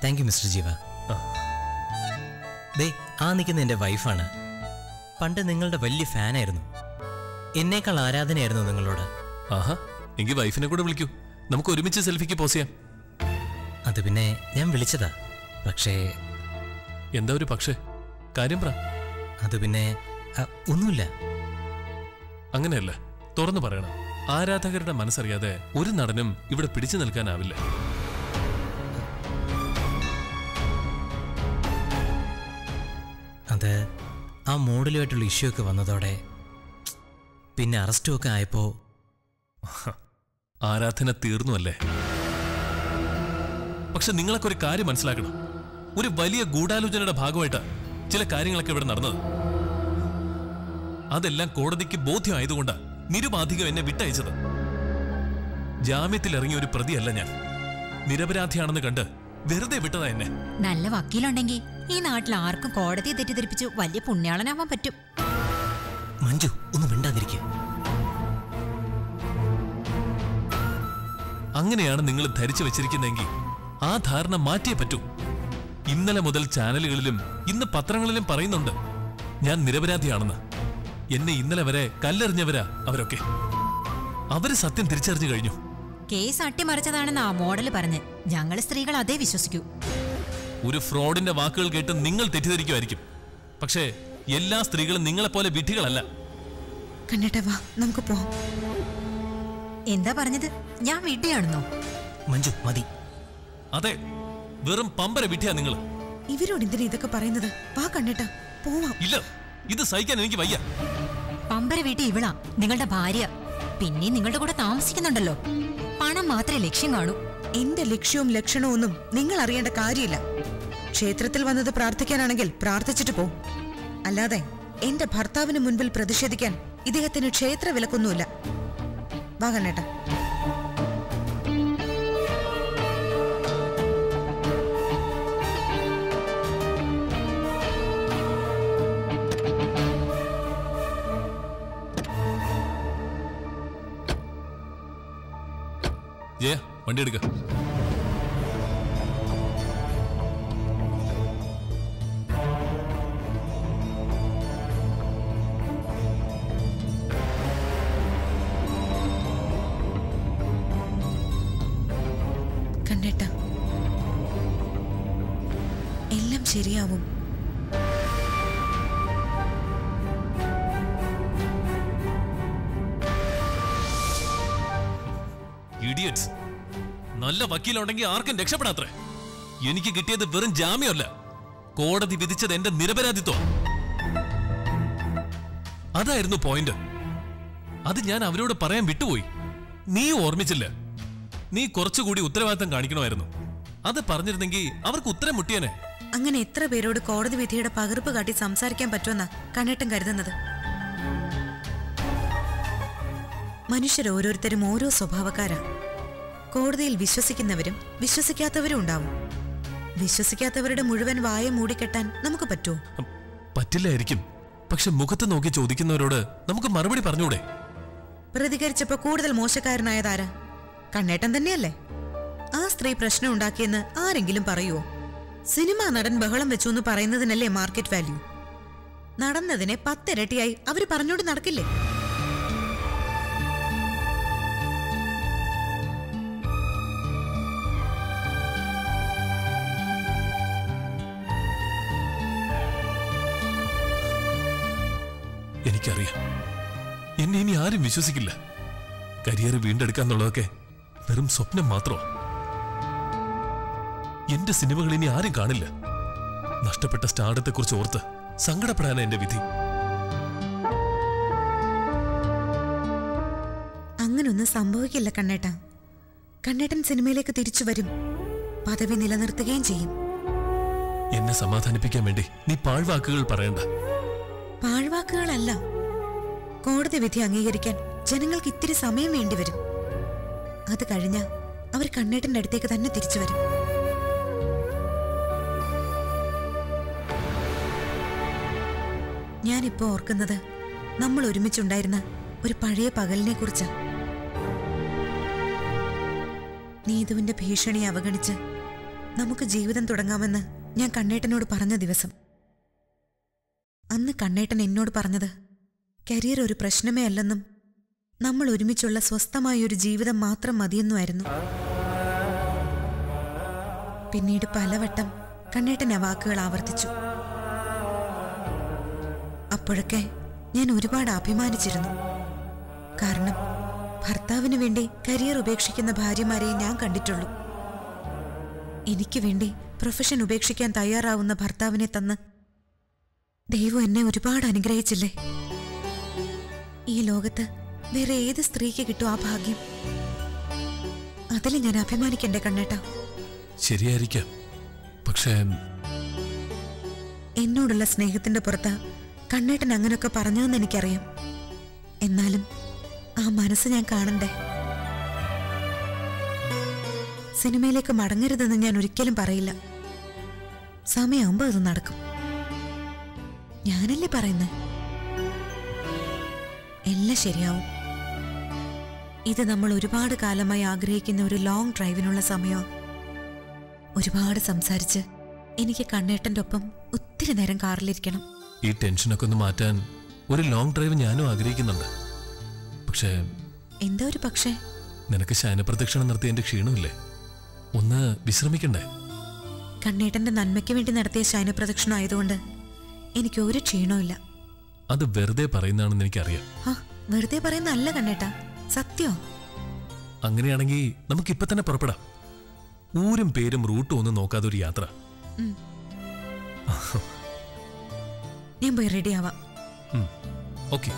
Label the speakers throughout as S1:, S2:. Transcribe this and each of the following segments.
S1: Thank you mister ജീവ ദേ ആ നിൽക്കുന്ന എൻ്റെ വൈഫാണ് പണ്ട് നിങ്ങളുടെ വലിയ ഫാനായിരുന്നു എന്നേക്കാൾ ആരാധനയായിരുന്നു നിങ്ങളോട്
S2: ആഹാ എങ്കിൽ വൈഫിനെ കൂടെ വിളിക്കൂ നമുക്ക് ഒരുമിച്ച് സെൽഫിക്ക് പോസ് ചെയ്യാം
S1: അത് പിന്നെ ഞാൻ വിളിച്ചതാ പക്ഷേ
S2: എന്താ ഒരു പക്ഷേ കാര്യം പറ
S1: അത് പിന്നെ അ, ഒന്നുമില്ല
S2: അങ്ങനെയല്ല തുറന്നു പറയണം ആരാധകരുടെ മനസ്സറിയാതെ ഒരു നടനും ഇവിടെ പിടിച്ചു നിൽക്കാനാവില്ല
S1: അത് ആ മോഡലുമായിട്ടുള്ള ഇഷ്യൂ ഒക്കെ വന്നതോടെ പിന്നെ അറസ്റ്റും ഒക്കെ ആയപ്പോൾ
S2: ആരാധന തീർന്നു അല്ലേ പക്ഷെ നിങ്ങളൊക്കെ ഒരു കാര്യം മനസ്സിലാക്കണം ഒരു വലിയ ഗൂഢാലോചനയുടെ ഭാഗമായിട്ട് ചില കാര്യങ്ങളൊക്കെ ഇവിടെ നടന്നത് അതെല്ലാം കോടതിക്ക് ബോധ്യമായതുകൊണ്ട് നിരുപാധികം എന്നെ വിട്ടയച്ചത് ജാമ്യത്തിൽ ഇറങ്ങിയ ഒരു പ്രതിയല്ല ഞാൻ നിരപരാധിയാണെന്ന് കണ്ട് വെറുതെ വിട്ടതാ എന്നെ
S3: നല്ല വക്കീലുണ്ടെങ്കിൽ ഈ നാട്ടിൽ ആർക്കും കോടതിയെ തെറ്റിദ്ധരിപ്പിച്ച് വലിയ പുണ്യാളനാവാൻ പറ്റും
S1: മഞ്ജു ഒന്ന് മിണ്ടാതിരിക്കുക
S2: അങ്ങനെയാണ് നിങ്ങൾ ധരിച്ചു വെച്ചിരിക്കുന്നതെങ്കിൽ ആ ധാരണ മാറ്റിയേ പറ്റൂ ഇന്നലെ മുതൽ ചാനലുകളിലും ഇന്ന് പത്രങ്ങളിലും പറയുന്നുണ്ട് ഞാൻ നിരപരാധിയാണെന്ന് എന്നെ ഇന്നലെ വരെ കല്ലെറിഞ്ഞവരാ അവരൊക്കെ അവര് സത്യം തിരിച്ചറിഞ്ഞു കഴിഞ്ഞു
S3: കേസ് അട്ടിമറിച്ചതാണെന്ന് ആ മോഡല് പറഞ്ഞ് ഞങ്ങൾ സ്ത്രീകൾ അതേ വിശ്വസിക്കൂ
S2: ഒരു ഫ്രോഡിന്റെ വാക്കുകൾ കേട്ട് നിങ്ങൾ തെറ്റിദ്ധരിക്കുമായിരിക്കും പക്ഷേ എല്ലാ സ്ത്രീകളും നിങ്ങളെപ്പോലെ വിധികളല്ല
S4: കണ്ണേട്ടാ വാ നമുക്ക് പോവാം
S3: എന്താ പറഞ്ഞത് ഞാൻ വിഡ്ഢിയാണെന്നോ
S1: മഞ്ജു മതി
S2: അതെ വെറും പമ്പര വിധിയാ നിങ്ങൾ
S4: ഇവരോട് എന്തിനാ ഇതൊക്കെ പറയുന്നത് വാ കണ്ണേട്ടാ പോവാം
S2: ഇല്ല ഇത് സഹിക്കാൻ എനിക്ക് വയ്യ
S3: പമ്പര വീട്ടിൽ ഇവളാ നിങ്ങളുടെ ഭാര്യ പിന്നെ നിങ്ങളുടെ കൂടെ താമസിക്കുന്നുണ്ടല്ലോ പണം മാത്രമേ ലക്ഷ്യം കാണൂ
S4: എന്റെ ലക്ഷ്യവും ലക്ഷണവും ഒന്നും നിങ്ങൾ അറിയേണ്ട കാര്യമില്ല ക്ഷേത്രത്തിൽ വന്നത് പ്രാർത്ഥിക്കാനാണെങ്കിൽ പ്രാർത്ഥിച്ചിട്ട് പോ അല്ലാതെ എന്റെ ഭർത്താവിന് മുൻപിൽ പ്രതിഷേധിക്കാൻ ഇദ്ദേഹത്തിന് ക്ഷേത്ര വിലക്കൊന്നുമില്ല വാ കണ്ണേട്ടാ
S2: ജയ വണ്ടി എടുക്ക
S4: കണ്ണേട്ടാ എല്ലാം ശരിയാവും
S2: ഇഡിയറ്റ്സ് നല്ല വക്കീലുണ്ടെങ്കിൽ ആർക്കും രക്ഷപ്പെടാത്രേ എനിക്ക് കിട്ടിയത് വെറും ജാമ്യമല്ല കോടതി വിധിച്ചത് എന്റെ നിരപരാധിത്വം അതായിരുന്നു പോയിന്റ് അത് ഞാൻ അവരോട് പറയാൻ വിട്ടുപോയി നീ ഓർമ്മിച്ചില്ല നീ കുറച്ചുകൂടി ഉത്തരവാദിത്തം കാണിക്കണമായിരുന്നു അത് പറഞ്ഞിരുന്നെങ്കിൽ അവർക്ക് ഉത്തരം മുട്ടിയനെ
S4: അങ്ങനെ എത്ര പേരോട് കോടതി വിധിയുടെ പകർപ്പ് കാട്ടി സംസാരിക്കാൻ പറ്റുമെന്നാ കണ്ണേട്ടൻ കരുതുന്നത് മനുഷ്യർ ഓരോരുത്തരും ഓരോ സ്വഭാവക്കാരാ കോടതിയിൽ വിശ്വസിക്കുന്നവരും വിശ്വസിക്കാത്തവരും ഉണ്ടാവും വിശ്വസിക്കാത്തവരുടെ മുഴുവൻ വായ മൂടിക്കെട്ടാൻ നമുക്ക് പറ്റുമോ
S2: ഹം, പറ്റില്ലായിരിക്കും പക്ഷെ മുഖത്ത് നോക്കി ചോദിക്കുന്നവരോട് നമുക്ക് മറുപടി പറഞ്ഞൂടെ
S4: പ്രതികരിച്ചപ്പോ കൂടുതൽ മോശക്കാരനായതാരാ കണ്ണേട്ടൻ തന്നെയല്ലേ ആ സ്ത്രീ പ്രശ്നം ഉണ്ടാക്കിയെന്ന് ആരെങ്കിലും പറയുവോ സിനിമാ നടൻ ബഹളം വെച്ചു എന്ന് പറയുന്നതിനല്ലേ മാർക്കറ്റ് വാല്യൂ നടന്നതിനെ പത്തിരട്ടിയായി അവര് പറഞ്ഞോണ്ട് നടക്കില്ലേ
S2: എനിക്കറിയാം എന്നെ ഇനി ആരും വിശ്വസിക്കില്ല കരിയർ വീണ്ടെടുക്കാന്നുള്ളതൊക്കെ വെറും സ്വപ്നം മാത്രമാ എന്റെ സിനിമകൾ ഇനി ആരും കാണില്ല നഷ്ടപ്പെട്ട സ്റ്റാർഡത്തെക്കുറിച്ച് ഓർത്ത് സങ്കടപ്പെടാനാ എന്റെ വിധി
S4: അങ്ങനൊന്നും സംഭവിക്കില്ല കണ്ണേട്ട കണ്ണേട്ടൻ സിനിമയിലേക്ക് തിരിച്ചു വരും പദവി നിലനിർത്തുകയും ചെയ്യും
S2: എന്നെ സമാധാനിപ്പിക്കാൻ വേണ്ടി നീ പാഴ്വാക്കുകൾ പറയണ്ട
S4: പാഴ്വാക്കുകളല്ല കോടതി വിധി അംഗീകരിക്കാൻ ജനങ്ങൾക്ക് ഇത്തിരി സമയം വേണ്ടിവരും അത് കഴിഞ്ഞ അവർ കണ്ണേട്ടന്റെ അടുത്തേക്ക് തന്നെ തിരിച്ചു വരും ഞാനിപ്പോ ഓർക്കുന്നത് നമ്മൾ ഒരുമിച്ചുണ്ടായിരുന്ന ഒരു പഴയ പകലിനെ കുറിച്ചാ നീതുവിന്റെ ഭീഷണി അവഗണിച്ച് നമുക്ക് ജീവിതം തുടങ്ങാമെന്ന് ഞാൻ കണ്ണേട്ടനോട് പറഞ്ഞ ദിവസം അന്ന് കണ്ണേട്ടൻ എന്നോട് പറഞ്ഞത് കരിയർ ഒരു പ്രശ്നമേ അല്ലെന്നും നമ്മൾ ഒരുമിച്ചുള്ള സ്വസ്ഥമായ ഒരു ജീവിതം മാത്രം മതിയെന്നുമായിരുന്നു പിന്നീട് പലവട്ടം കണ്ണേട്ടൻ ആ വാക്കുകൾ ആവർത്തിച്ചു അപ്പോഴൊക്കെ ഞാൻ ഒരുപാട് അഭിമാനിച്ചിരുന്നു കാരണം ഭർത്താവിന് വേണ്ടി കരിയർ ഉപേക്ഷിക്കുന്ന ഭാര്യമാരെ ഞാൻ കണ്ടിട്ടുള്ളൂ എനിക്ക് വേണ്ടി പ്രൊഫഷൻ ഉപേക്ഷിക്കാൻ തയ്യാറാവുന്ന ഭർത്താവിനെ തന്ന് ദൈവം എന്നെ ഒരുപാട് അനുഗ്രഹിച്ചില്ലേ ഈ ലോകത്ത് വേറെ ഏത് സ്ത്രീക്ക് കിട്ടും ആ ഭാഗ്യം അതിൽ ഞാൻ അഭിമാനിക്കണ്ടേ കണ്ണേട്ടാ
S2: ശരിയായിരിക്കാം പക്ഷേ
S4: എന്നോടുള്ള സ്നേഹത്തിന്റെ പുറത്ത് കണ്ണേട്ടൻ അങ്ങനൊക്കെ പറഞ്ഞതെന്ന് എനിക്കറിയാം എന്നാലും ആ മനസ്സ് ഞാൻ കാണണ്ടേ സിനിമയിലേക്ക് മടങ്ങരുതെന്ന് ഞാൻ ഒരിക്കലും പറയില്ല സമയമാകുമ്പോൾ അത് നടക്കും ഞാനല്ലേ പറയുന്നേ എല്ലാം ശരിയാവും ഇത് നമ്മൾ ഒരുപാട് കാലമായി ആഗ്രഹിക്കുന്ന ഒരു ലോങ് ഡ്രൈവിനുള്ള സമയമാണ് ഒരുപാട് സംസാരിച്ച് എനിക്ക് കണ്ണേട്ടൻ്റെ ഒപ്പം ഒത്തിരി നേരം കാറിലിരിക്കണം
S2: ഈ ടെൻഷനൊക്കെ ഒന്ന് മാറ്റാൻ ഒരു ലോങ് ഡ്രൈവ് ഞാനും ആഗ്രഹിക്കുന്നുണ്ട് പക്ഷേ
S4: എന്താ ഒരു പക്ഷേ
S2: നിനക്ക് ശയനപ്രദക്ഷിണം നടത്തിയതിന്റെ ക്ഷീണമില്ലേ ഒന്ന് വിശ്രമിക്കണ്ടേ
S4: കണ്ണേട്ടന്റെ നന്മയ്ക്ക് വേണ്ടി നടത്തിയ ശയനപ്രദക്ഷിണം ആയതുകൊണ്ട് എനിക്ക് ഒരു ക്ഷീണവും
S2: അത് വെറുതെ പറയുന്നതാണെന്ന് എനിക്കറിയാം
S4: ആ വെറുതെ പറയുന്ന അല്ല കണ്ണേട്ടാ സത്യോ
S2: അങ്ങനെയാണെങ്കിൽ നമുക്ക് ഇപ്പൊ തന്നെ പുറപ്പെടാം ഊരും പേരും റൂട്ടും ഒന്നും നോക്കാതെ ഒരു യാത്ര
S4: ഞാൻ പോയി റെഡി ആവാം
S2: ഓക്കെ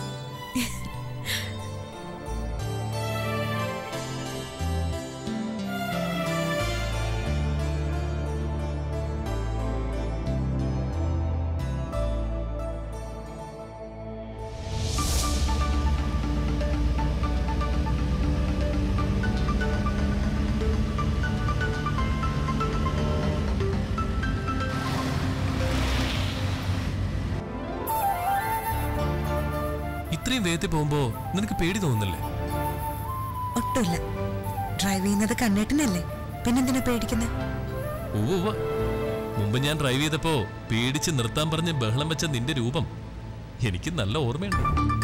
S2: ഇത്രയും വേഗത്തിൽ പോകുമ്പോ നിനക്ക് പേടി തോന്നുന്നില്ലേ
S4: ഒട്ടുമില്ല ഡ്രൈവ് ചെയ്യുന്നത് കണ്ണേട്ടനല്ലേ പിന്നെന്തിനാ പേടിക്കുന്നത്
S2: ഉവ്വ മുമ്പ് ഞാൻ ഡ്രൈവ് ചെയ്തപ്പോ പേടിച്ച് നിർത്താൻ പറഞ്ഞ് ബഹളം വെച്ച നിന്റെ രൂപം എനിക്ക് നല്ല ഓർമ്മയുണ്ട്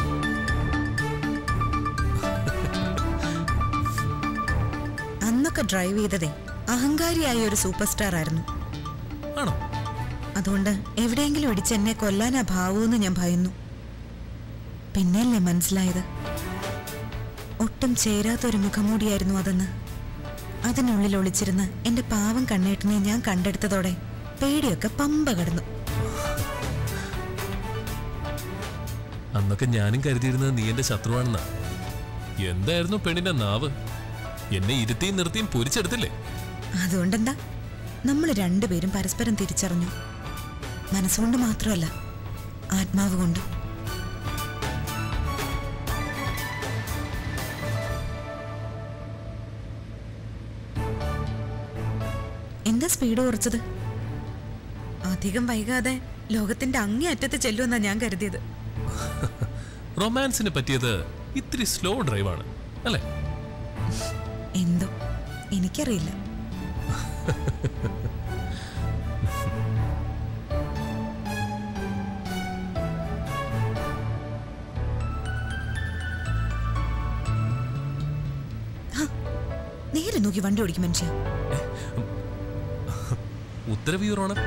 S4: അന്നൊക്കെ ഡ്രൈവ് ചെയ്തതേ അഹങ്കാരിയായ ഒരു സൂപ്പർ സ്റ്റാർ ആയിരുന്നു
S2: ആണോ
S4: അതുകൊണ്ട് എവിടെയെങ്കിലും ഇടിച്ച് എന്നെ കൊല്ലാനാ ഭാവൂന്ന് ഞാൻ ഭയന്നു പിന്നെയല്ലേ മനസ്സിലായത് ഒട്ടും ചേരാത്തൊരു മുഖമൂടിയായിരുന്നു അതെന്ന് അതിനുള്ളിൽ ഒളിച്ചിരുന്ന് എന്റെ പാവം കണ്ണേട്ടനെ ഞാൻ കണ്ടെടുത്തതോടെ പേടിയൊക്കെ പമ്പ കടന്നു
S2: അന്നൊക്കെ ഞാനും കരുതിയിരുന്നത് നീ എന്റെ ശത്രുവാണെന്നാ എന്തായിരുന്നു പെണ്ണിന്റെ നാവ് എന്നെ ഇരുത്തിയും നിർത്തിയും പൊരിച്ചെടുത്തില്ലേ
S4: അതുകൊണ്ടെന്താ നമ്മൾ രണ്ടുപേരും പരസ്പരം തിരിച്ചറിഞ്ഞു മനസ്സുകൊണ്ട് മാത്രമല്ല ആത്മാവ് കൊണ്ടും എന്താ സ്പീഡ് കുറച്ചത് അധികം വൈകാതെ ലോകത്തിന്റെ അങ്ങേ അറ്റത്ത് ചെല്ലുമെന്നാ ഞാൻ കരുതിയത്
S2: റൊമാൻസിന് പറ്റിയത് ഇത്തിരി സ്ലോ ഡ്രൈവാണ് അല്ലേ
S4: എന്തോ എനിക്കറിയില്ല ഹ, നേരെ നോക്കി വണ്ടി ഓടിക്കും മനുഷ്യ
S2: ഉത്തരവ് യുവർ ഓണർ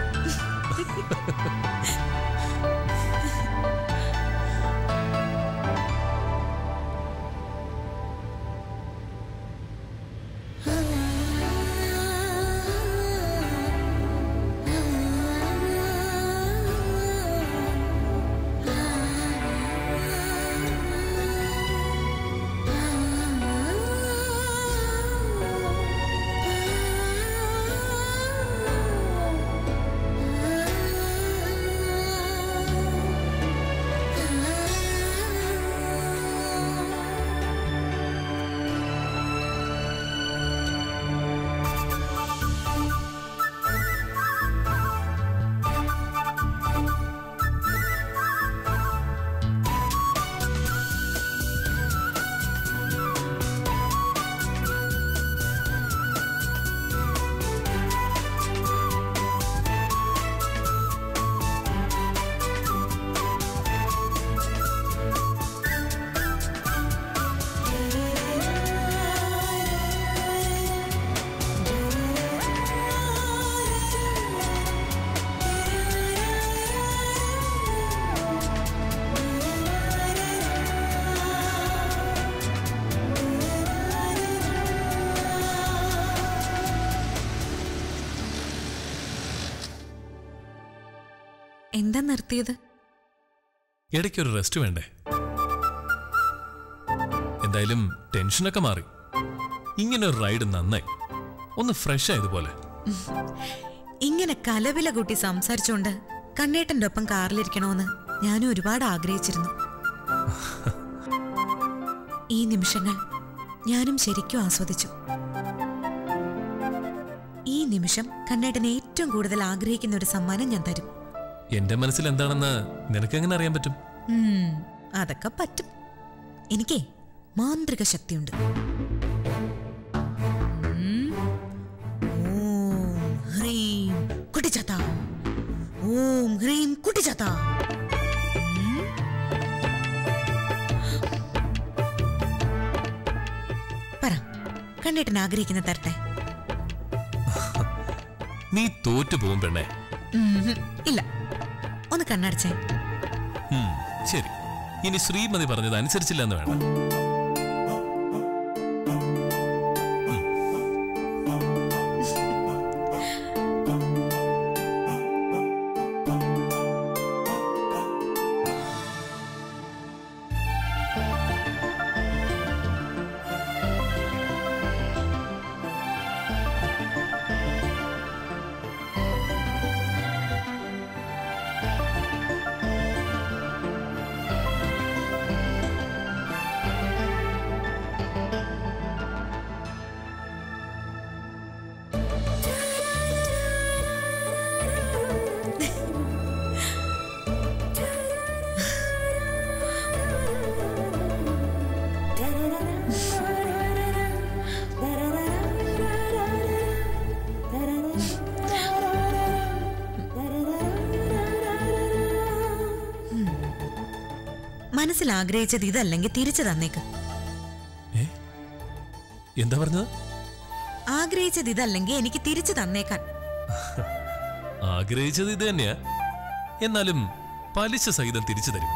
S5: Ah
S4: എന്താ നിർത്തിയത്
S2: ഇടയ്ക്കൊരു റെസ്റ്റ് വേണ്ടേ എന്തായാലും ടെൻഷനൊക്കെ മാറി ഇങ്ങനെ ഒരു റൈഡ് നന്നായി ഒന്ന് ഫ്രഷ് ആയതുപോലെ
S4: ഇങ്ങനെ കലവില കൂട്ടി സംസാരിച്ചുകൊണ്ട് കണ്ണേട്ടന്റെ ഒപ്പം കാറിലിരിക്കണമെന്ന് ഞാനും ഒരുപാട് ആഗ്രഹിച്ചിരുന്നു ഈ നിമിഷങ്ങൾ ഞാനും ശരിക്കും ആസ്വദിച്ചു ഈ നിമിഷം കണ്ണേട്ടൻ ഏറ്റവും കൂടുതൽ ആഗ്രഹിക്കുന്ന ഒരു സമ്മാനം ഞാൻ തരും
S2: എന്റെ മനസ്സിൽ എന്താണെന്ന് നിനക്കെങ്ങനെ അറിയാൻ പറ്റും
S4: ഉം, അതൊക്കെ പറ്റും എനിക്കേ മാന്ത്രിക ശക്തിയുണ്ട് ഉം. ഓം ഹ്രീം കുട്ടിച്ചാത്ത ഓം ഹ്രീം കുട്ടിച്ചാത്ത ഉം. പറ കണ്ണേട്ടൻ ആഗ്രഹിക്കുന്ന തരട്ടെ
S2: നീ തോറ്റു പോകും പെണ്ണേ
S4: ഉം, ഇല്ല ഒന്ന് കണ്ണടച്ചേ
S2: ഉം, ശരി ഇനി ശ്രീമതി പറഞ്ഞത് അനുസരിച്ചില്ല എന്ന് വേണ്ട
S4: മനസ്സിൽ ആഗ്രഹിച്ചത് ഇതല്ലെങ്കിൽ തിരിച്ചു തന്നേക്ക്
S2: ഏ എന്താ പറഞ്ഞത്
S4: ആഗ്രഹിച്ചത് ഇതല്ലെങ്കിൽ എനിക്ക് തിരിച്ചു തന്നേക്കാൻ
S2: ആഗ്രഹിച്ചത് ഇത് തന്നെയാ എന്നാലും പലിശ സഹിതം തിരിച്ചു തരും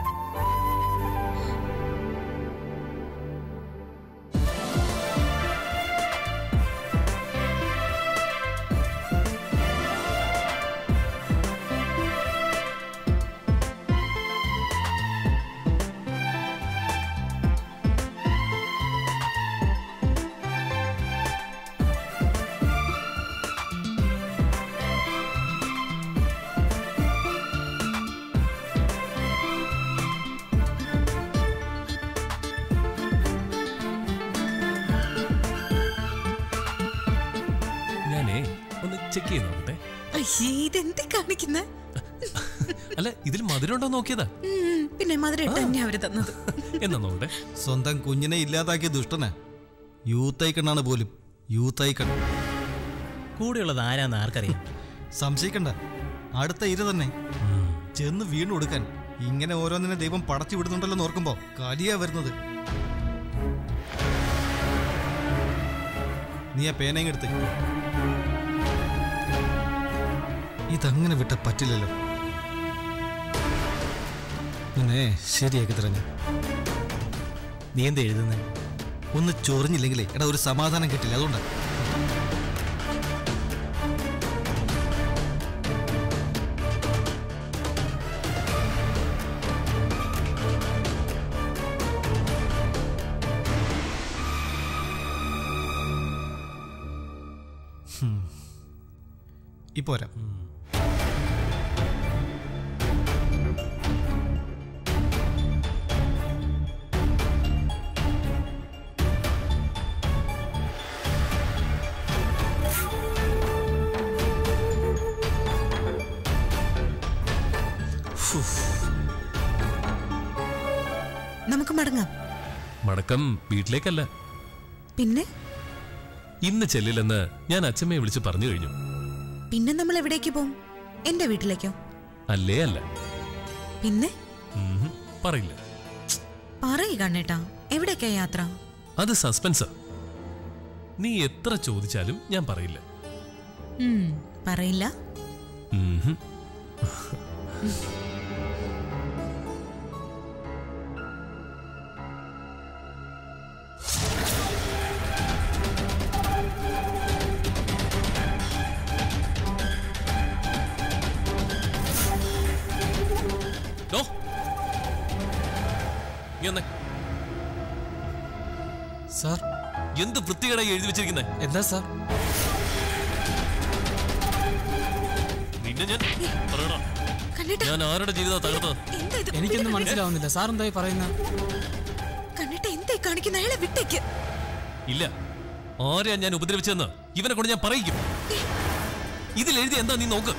S2: ഞാനേ ഒന്ന് ചെക്ക് ചെയ്ത് നോക്കട്ടെ
S4: അയ്യേ ഇതെന്ത് കാണിക്കുന്ന
S2: അല്ല ഇതിൽ മധുരം ഉണ്ടോ നോക്കിയതാ
S4: പിന്നെ മധുരം ഇട്ട് തന്നെ അവര് തന്നത്
S2: എന്നാ നോക്കട്ടെ
S5: സ്വന്തം കുഞ്ഞിനെ ഇല്ലാതാക്കിയ ദുഷ്ടന് യൂത്ത് ഐക്കണാണ് പോലും യൂത്ത് ഐക്കൺ
S1: കൂടെയുള്ളത് ആരാന്ന് ആർക്കറിയാം
S5: സംശയിക്കണ്ട അടുത്ത ഇര തന്നെ ചെന്ന് വീണു കൊടുക്കാൻ ഇങ്ങനെ ഓരോന്നിനെ ദൈവം പടച്ചു വിടുന്നുണ്ടല്ലോ എന്ന് ഓർക്കുമ്പോ കലിയാ വരുന്നത് നീ ആ പേനയും എടുത്ത് ഇതങ്ങനെ വിട്ട പറ്റില്ലല്ലോ പിന്നെ ശരിയാക്കി തരഞ്ഞു
S1: നീ എന്താ എഴുതുന്നത്
S5: ഒന്ന് ചൊറിഞ്ഞില്ലെങ്കിലേ എടാ ഒരു സമാധാനം കിട്ടില്ല അതുകൊണ്ടാ ഹും. ഇപ്പൊ വരാം
S4: നമുക്ക് മടങ്ങാം
S2: മടക്കം വീട്ടിലേക്കല്ല
S4: പിന്നെ
S2: ഇന്ന് ചെല്ലില്ലെന്ന് ഞാൻ അച്ഛമ്മയെ വിളിച്ച് പറഞ്ഞു കഴിഞ്ഞു
S4: പിന്നെ നമ്മൾ എവിടേക്ക് പോവും എന്റെ വീട്ടിലേക്കോ
S2: അല്ലേ അല്ല
S4: പിന്നെ
S2: ഉംഹും, പറയില്ല
S4: പറയ് കണ്ണേട്ടാ എവിടേക്കാ യാത്ര
S2: അത് സസ്പെൻസാ നീ എത്ര ചോദിച്ചാലും ഞാൻ പറയില്ല
S4: ഉം, പറയില്ല
S2: ഉംഹും.
S6: സാർ
S2: എന്ത് വൃത്തികേടായി എഴുതി വെച്ചിരിക്കുന്നത്
S6: എന്താ സാർ
S2: നിന്നെ ഞാൻ പറയണം
S4: കണ്ണേട്ട
S2: ഞാൻ ആരുടെ ജീവിതം തകർത്തത്
S4: എന്താ ഇത്
S6: എനിക്കൊന്നും മനസ്സിലാവുന്നില്ല സാർ എന്തായി പറയുന്നത്
S4: കണ്ണേട്ട എന്തായി കാണിക്കുന്ന അയാളെ വിട്ടേക്ക്
S2: ഇല്ല ആരെയാ ഞാൻ ഉപദ്രവിച്ചതെന്ന് ഇവനെ കൊണ്ട് ഞാൻ പറയിക്കും ഇതിൽ എഴുതി എന്താ നീ നോക്ക്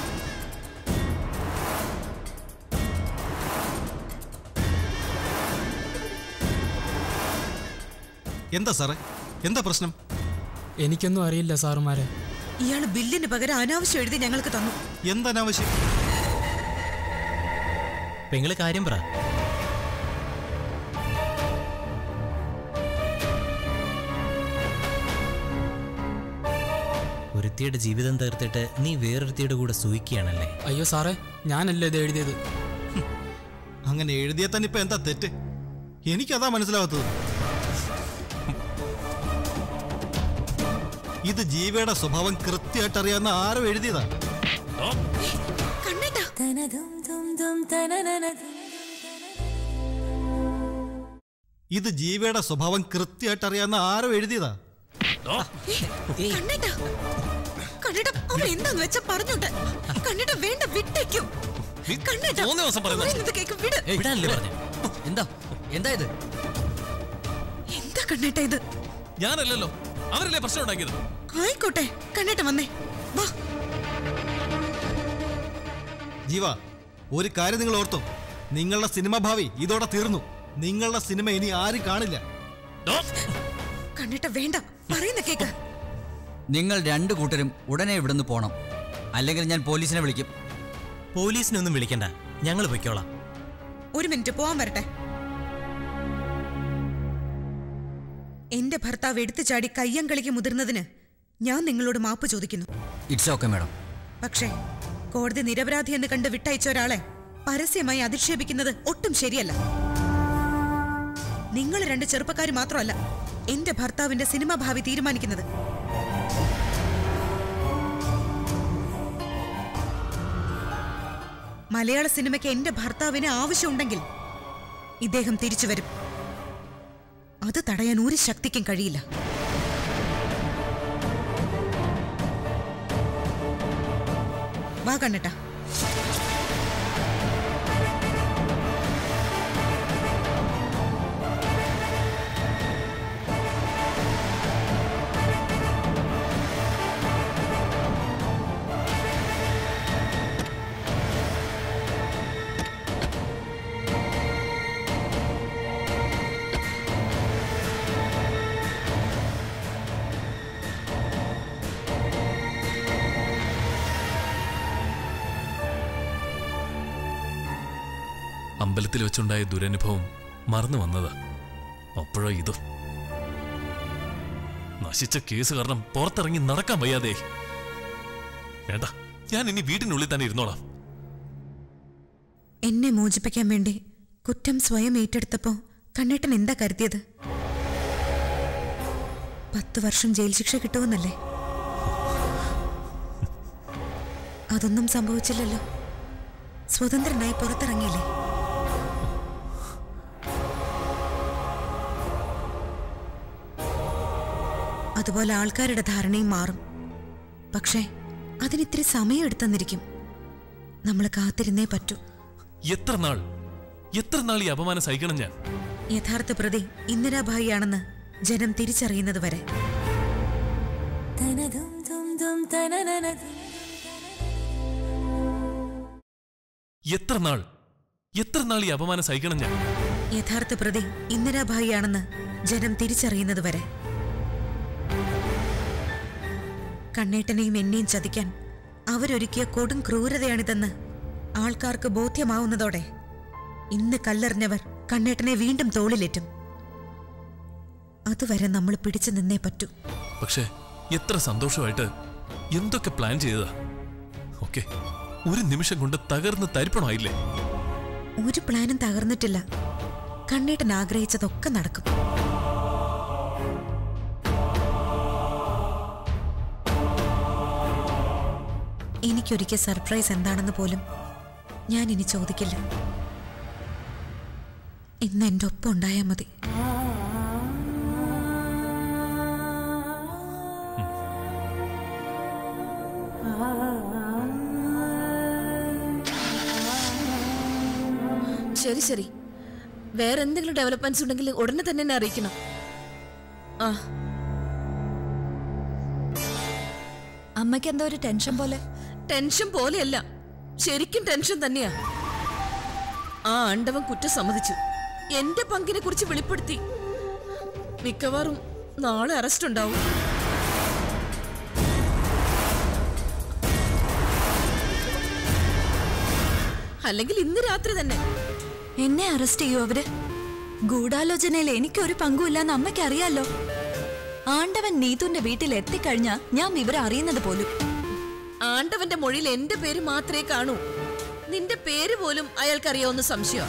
S5: എന്താ സാറേ എന്താ പ്രശ്നം
S6: എനിക്കൊന്നും അറിയില്ല സാറുമാരെ
S4: ഇയാള് ബില്ലിന് പകരം അനാവശ്യം എഴുതി ഞങ്ങൾക്ക് തന്നു
S5: എന്തനാവശ്യം
S1: പെങ്ങള് കാര്യം പറ ഒരുത്തിയുടെ ജീവിതം തീർത്തിട്ട് നീ വേറൊരുത്തിയുടെ കൂടെ സൂഹിക്കുകയാണല്ലേ
S6: അയ്യോ സാറേ ഞാനല്ലേ ഇത് എഴുതിയത്
S5: അങ്ങനെ എഴുതിയ തന്നെ ഇപ്പൊ എന്താ തെറ്റ് എനിക്കതാ മനസ്സിലാവാത്തത് ഇത് ജീവയുടെ സ്വഭാവം കൃത്യമായിട്ട് അറിയാവുന്ന ആരോ എഴുതിയതാ
S2: ആ,
S4: കണ്ണേട്ട
S5: ഇത് ജീവയുടെ സ്വഭാവം കൃത്യമായിട്ട് അറിയാവുന്ന ആരോ എഴുതിയതാ
S2: ആ,
S4: കണ്ണേട്ട കണ്ണേട്ട അവൻ എന്താന്ന് വെച്ചാ പറഞ്ഞോട്ടെ കണ്ണേട്ട വേണ്ട വിട്ടേക്കും
S2: നീ
S4: കണ്ണേട്ട
S2: മൂന്ന് ദിവസം പറയുന്നത്.
S4: പറയുന്നത് കേക്ക് വിട്
S1: വിടാനല്ലേ പറഞ്ഞു
S7: എന്താ എന്താ ഇത്
S4: എന്താ കണ്ണേട്ട ഇത്
S2: ഞാനല്ലല്ലോ അവരല്ലേ പ്രശ്നം ഉണ്ടാക്കിയത്
S4: ആയിക്കോട്ടെ കണ്ണേട്ട വന്നേ വാ
S5: ജീവ ഒരു കാര്യം നിങ്ങൾ ഓർത്തോ നിങ്ങളുടെ സിനിമ ഭാവി ഇതോടെ തീർന്നു നിങ്ങളുടെ സിനിമ ഇനി ആരും കാണില്ല
S2: ആ,
S4: കണ്ണേട്ട വേണ്ട പറയുന്ന കേക്ക്
S7: നിങ്ങൾ രണ്ടു കൂട്ടരും ഉടനെ ഇവിടുന്ന് പോണം അല്ലെങ്കിൽ ഞാൻ പോലീസിനെ വിളിക്കും
S1: പോലീസിനൊന്നും വിളിക്കണ്ട ഞങ്ങൾ പൊയ്ക്കോളാം
S4: ഒരു മിനിറ്റ് പോവാൻ വരട്ടെ എന്റെ ഭർത്താവ് എടുത്തു ചാടി കയ്യങ്കളിക്ക് മുതിർന്നതിന് ഞാൻ നിങ്ങളോട് മാപ്പ് ചോദിക്കുന്നു
S7: ഇറ്റ്സ് ഓക്കെ മാഡം
S4: പക്ഷേ കോടതി നിരപരാധി എന്ന് കണ്ട് വിട്ടയച്ച ഒരാളെ പരസ്യമായി അധിക്ഷേപിക്കുന്നത് ഒട്ടും ശരിയല്ല നിങ്ങൾ രണ്ട് ചെറുപ്പക്കാർ മാത്രമല്ല എന്റെ ഭർത്താവിന്റെ സിനിമ ഭാവി തീരുമാനിക്കുന്നത് മലയാള സിനിമയ്ക്ക് എന്റെ ഭർത്താവിന് ആവശ്യമുണ്ടെങ്കിൽ ഇദ്ദേഹം തിരിച്ചു വരും അത് തടയാൻ ഒരു ശക്തിക്കും കഴിയില്ല വാ കണ്ണട്ടാ
S2: അമ്പലത്തിൽ വെച്ചുണ്ടായ ദുരനുഭവം മറന്നു വന്നതാ അപ്പോഴോ ഇത് നശിച്ച കേസ് കാരണം പുറത്തിറങ്ങി നടക്കാൻ വയ്യാതെ വേണ്ട ഞാൻ ഇനി വീട്ടിനുള്ളിൽ തന്നെ ഇരുന്നോളാം
S4: എന്നെ മോചിപ്പിക്കാൻ വേണ്ടി കുറ്റം സ്വയം ഏറ്റെടുത്തപ്പോ കണ്ണേട്ടൻ എന്താ കരുതിയത് പത്ത് വർഷം ജയിൽ ശിക്ഷ കിട്ടുമെന്നല്ലേ അതൊന്നും സംഭവിച്ചില്ലല്ലോ സ്വതന്ത്രനായി പുറത്തിറങ്ങിയില്ലേ അതുപോലെ ആൾക്കാരുടെ ധാരണയും മാറും പക്ഷേ അതിനിത്തിരി സമയം എടുത്തെന്നിരിക്കും നമ്മൾ കാത്തിരുന്നേ പറ്റൂ
S2: എത്ര നാൾ എത്ര നാൾ ഈ അപമാനം സഹിക്കണം ഞാൻ
S4: യഥാർത്ഥ പ്രതി ഇന്ദിരാഭായിയാണെന്ന് ജനം തിരിച്ചറിയുന്നത് വരെ
S2: എത്ര നാൾ എത്ര നാൾ ഈ അപമാനം സഹിക്കണം ഞാൻ
S4: യഥാർത്ഥ പ്രതി ഇന്ദിരാഭായിയാണെന്ന് ജനം തിരിച്ചറിയുന്നത് വരെ കണ്ണേട്ടനെയും എന്നെയും ചതിക്കാൻ അവരൊരുക്കിയ കൊടും ക്രൂരതയാണിതെന്ന് ആൾക്കാർക്ക് ബോധ്യമാവുന്നതോടെ ഇന്ന് കല്ലെറിഞ്ഞവർ കണ്ണേട്ടനെ വീണ്ടും തോളിലേറ്റും അതുവരെ നമ്മൾ പിടിച്ചു നിന്നേ പറ്റൂ
S2: പക്ഷേ എത്ര സന്തോഷമായിട്ട് എന്തൊക്കെ പ്ലാൻ ചെയ്തതാ ഓക്കെ ഒരു നിമിഷം കൊണ്ട് തകർന്ന് തരിപ്പണമായില്ലേ
S4: ഒരു പ്ലാനും തകർന്നിട്ടില്ല കണ്ണേട്ടൻ ആഗ്രഹിച്ചതൊക്കെ നടക്കും എനിക്കൊരിക്കൽ സർപ്രൈസ് എന്താണെന്ന് പോലും ഞാൻ ഇനി ചോദിക്കില്ല ഇന്ന് എൻ്റെ ഒപ്പം ഉണ്ടായാൽ മതി
S8: ശരി ശരി വേറെ എന്തെങ്കിലും ഡെവലപ്മെന്റ്സ് ഉണ്ടെങ്കിൽ ഉടനെ തന്നെ എന്നെ അറിയിക്കണം ആ
S9: അമ്മയ്ക്ക് എന്താ ഒരു ടെൻഷൻ പോലെ
S8: ടെൻഷൻ പോലെയല്ല ശരിക്കും ടെൻഷൻ തന്നെയാ ആ ആണ്ടവൻ കുറ്റം സമ്മതിച്ചു എന്റെ പങ്കിനെ കുറിച്ച് വെളിപ്പെടുത്തി മിക്കവാറും നാളെ അറസ്റ്റ് ഉണ്ടാവും അല്ലെങ്കിൽ ഇന്ന് രാത്രി തന്നെ
S9: എന്നെ അറസ്റ്റ് ചെയ്യൂ അവര് ഗൂഢാലോചനയിൽ എനിക്കൊരു പങ്കുമില്ലെന്ന് അമ്മയ്ക്ക് അറിയാലോ ആണ്ടവൻ നീതുന്റെ വീട്ടിൽ എത്തിക്കഴിഞ്ഞാ ഞാൻ വിവരം അറിയുന്നത് പോലും
S8: ആണ്ടവന്റെ മൊഴിയിൽ എന്റെ പേര് മാത്രമേ കാണൂ നിന്റെ പേര് പോലും അയാൾക്കറിയാവുന്ന സംശയം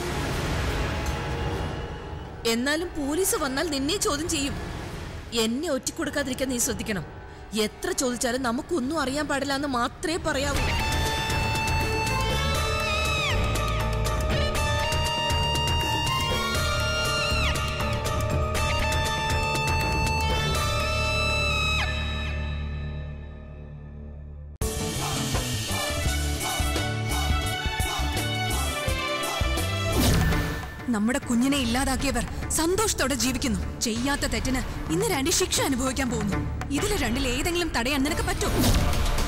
S8: എന്നാലും പോലീസ് വന്നാൽ നിന്നെ ചോദ്യം ചെയ്യും എന്നെ ഒറ്റിക്കൊടുക്കാതിരിക്കാൻ നീ ശ്രദ്ധിക്കണം എത്ര ചോദിച്ചാലും നമുക്കൊന്നും അറിയാൻ പാടില്ല എന്ന് മാത്രമേ പറയാവൂ
S10: നമ്മുടെ കുഞ്ഞിനെ ഇല്ലാതാക്കിയവർ സന്തോഷത്തോടെ ജീവിക്കുന്നു ചെയ്യാത്ത തെറ്റിന് ഇന്ന് രണ്ട് ശിക്ഷ അനുഭവിക്കാൻ പോകുന്നു ഇതിൽ രണ്ടിൽ ഏതെങ്കിലും തടയാൻ നിനക്ക് പറ്റുമോ